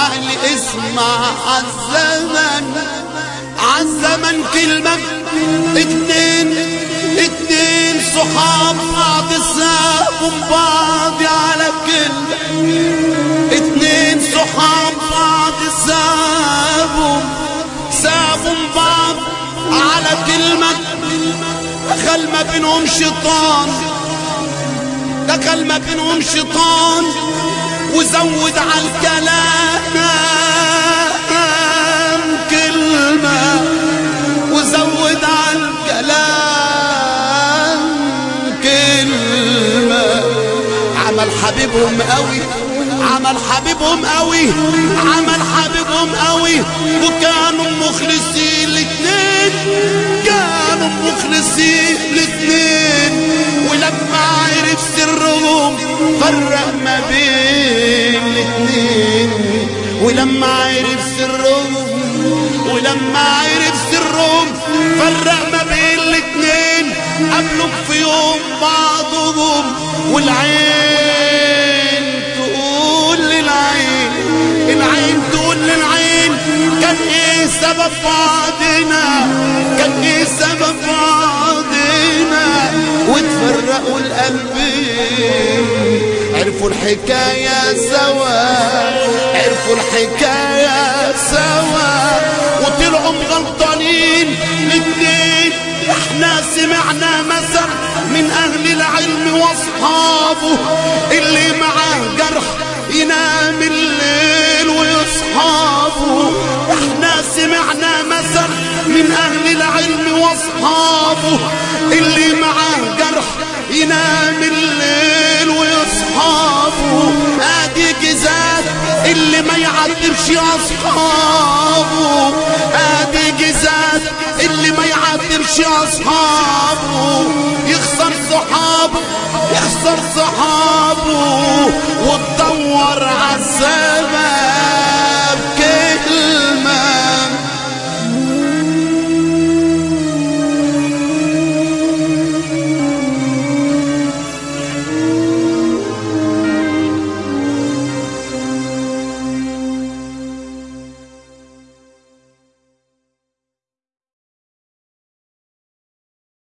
غالي اسمع عالزمن عالزمن كلمة اتنين اتنين صحاب بعض سابوا بعض على كلمة اتنين صحاب بعض سابوا سابوا بعض على كلمة دخل ما بينهم شيطان دخل ما بينهم شيطان وزود على الكلام كلمة وزود على الكلام كلمة عمل حبيبهم قوي عمل حبيبهم قوي عمل حبيبهم قوي وكانوا مخلصين الاتنين كانوا مخلصين الاتنين ولما عرف سرهم فرق ما بين الاتنين ولما عرف سرهم ولما عرف سرهم فرق ما بين الاتنين قبلوا في يوم بعضهم والعين تقول للعين العين تقول للعين كان ايه سبب بعضنا كان ايه سبب بعضنا وتفرقوا القلبين عرفوا الحكاية سوا عرفوا الحكاية سوا وطلعوا غلطانين الاتنين احنا سمعنا مثل من اهل العلم واصحابه اللي معاه جرح ينام الليل ويصحابه احنا سمعنا مثل من اهل العلم واصحابه اللي معاه جرح ينام الليل ويصحابه ادي جزات اللي ما يعاتبش اصحابه ادي جزات اللي ما يعاتبش اصحابه يخسر صحابه يخسر صحابه وتدور عالسابه